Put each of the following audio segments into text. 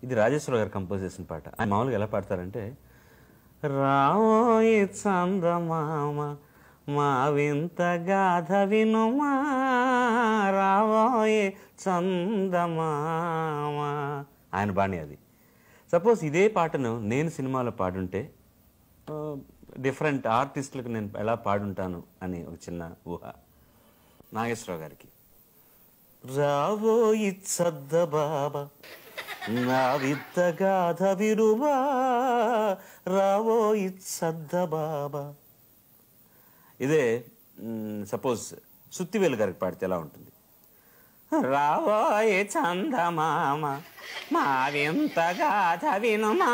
ఇది రాజేశ్వర గారు కంపోజ్ చేసిన పాట ఆయన మామూలుగా ఎలా పాడతారంటే రావోయి చందమామ మా వింత గాథ వినుమా రావోయి చందమామ ఆయన బాణి అది సపోజ్ ఇదే పాటను నేను సినిమాలో పాడుంటే డిఫరెంట్ ఆర్టిస్టులకు నేను ఎలా పాడుంటాను అని ఒక చిన్న ఊహ నాగేశ్వరరావు గారికి రావోయి చద్ద బాబా నా విద్ద గాథ విరువా రావోయి చద్ద బాబా ఇదే సపోజ్ సుత్తివేలు గారికి పాడితే ఎలా ఉంటుంది రావోయే చందమామ మా వింత గాథ వినుమా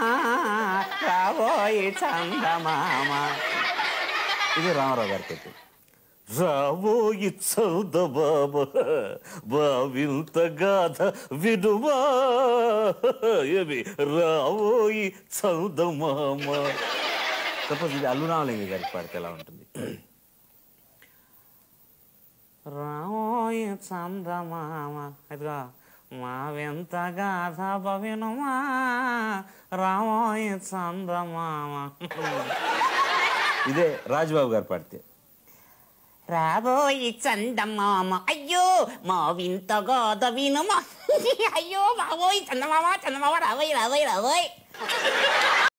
రావోయే చందమామ ఇది రామారావు గారికి అయితే రావోయి చౌద బాబా బా వింత గాథ వినుమా ఏమి రావోయి చౌదమామ సపోజ్ ఇది అల్లు రామలింగ గారికి పాడితే ఎలా ఉంటుంది రామోయ చందమామ ఇదిగో మా వింత గాథ భవినుమా రామోయ చందమామ ఇదే రాజుబాబు గారు పాడితే రాబోయి చందమామ అయ్యో మా వింత గోద వినుమా అయ్యో బాబోయ్ చందమామ చందమామ రాబోయ్ రాబోయ్ రాబోయ్